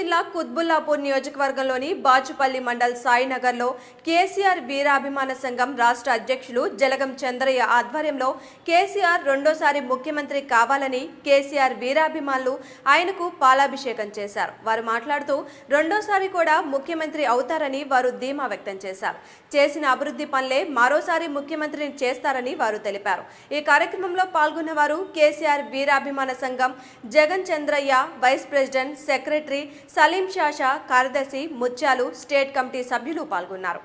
జిల్లా కుత్బుల్లాపూర్ నియోజకవర్గంలోని బాచుపల్లి మండల్ సాయినగర్లో కేసీఆర్ వీరాభిమాన సంఘం రాష్ట్ర అధ్యక్షులు జలగం చంద్రయ్య ఆధ్వర్యంలో కేసీఆర్ రెండోసారి ముఖ్యమంత్రి కావాలని కేసీఆర్ వీరాభిమానులు ఆయనకు పాలాభిషేకం చేశారు వారు మాట్లాడుతూ రెండోసారి కూడా ముఖ్యమంత్రి అవుతారని వారు ధీమా వ్యక్తం చేశారు చేసిన అభివృద్ధి పనులే మరోసారి ముఖ్యమంత్రిని చేస్తారని వారు తెలిపారు ఈ కార్యక్రమంలో పాల్గొన్న వారు కేసీఆర్ వీరాభిమాన సంఘం Jagan Chandrayya vice president secretary Salim Shasha కార్యదర్శి ముత్యాలు స్టేట్ కమిటీ సభ్యులు పాల్గొన్నారు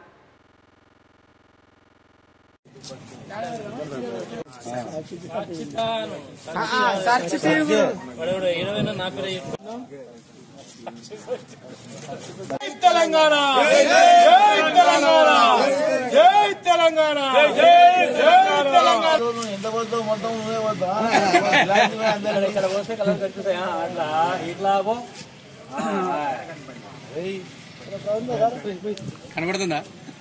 తెలంగాణ జై తెలంగాణ జై తెలంగాణ జై తెలంగాణ ఎంత పోతావు మొత్తం నువ్వే పోతా ఇక్కడ పోస్తే కలర్ కనిపిస్తాయా అట్లా ఇట్లా పో కనబడుతుందా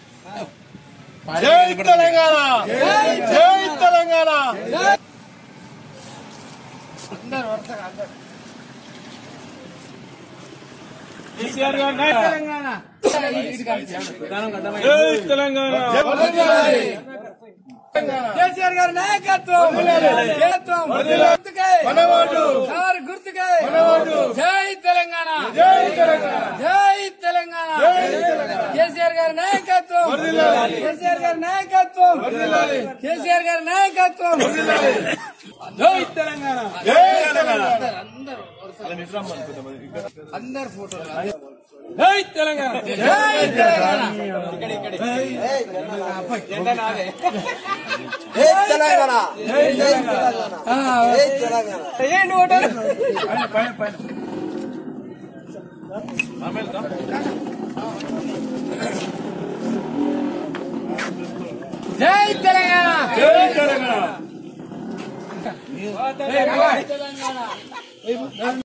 జై తెలంగాణ జై తెలంగాణ కేసీఆర్ గారు తెలంగాణ జై తెలంగాణ కేసీఆర్ గారి నాయకత్వం నాయకత్వం. గుర్తుకే. మనవాడు కారు గుర్తుకే మనవాడు జై తెలంగాణ జై తెలంగాణ జై తెలంగాణ కేసీఆర్ గారి నాయకత్వం కేసీఆర్ గారి నాయకత్వం కేసీఆర్ గారి నాయకత్వం జై తెలంగాణ జై తెలంగాణ అందరు ఫోటోలు జై తెలంగాణ జై తెలంగాణ తెలంగాణ ఏంటి ఓటర్ జై తెలంగాణ జై తెలంగాణ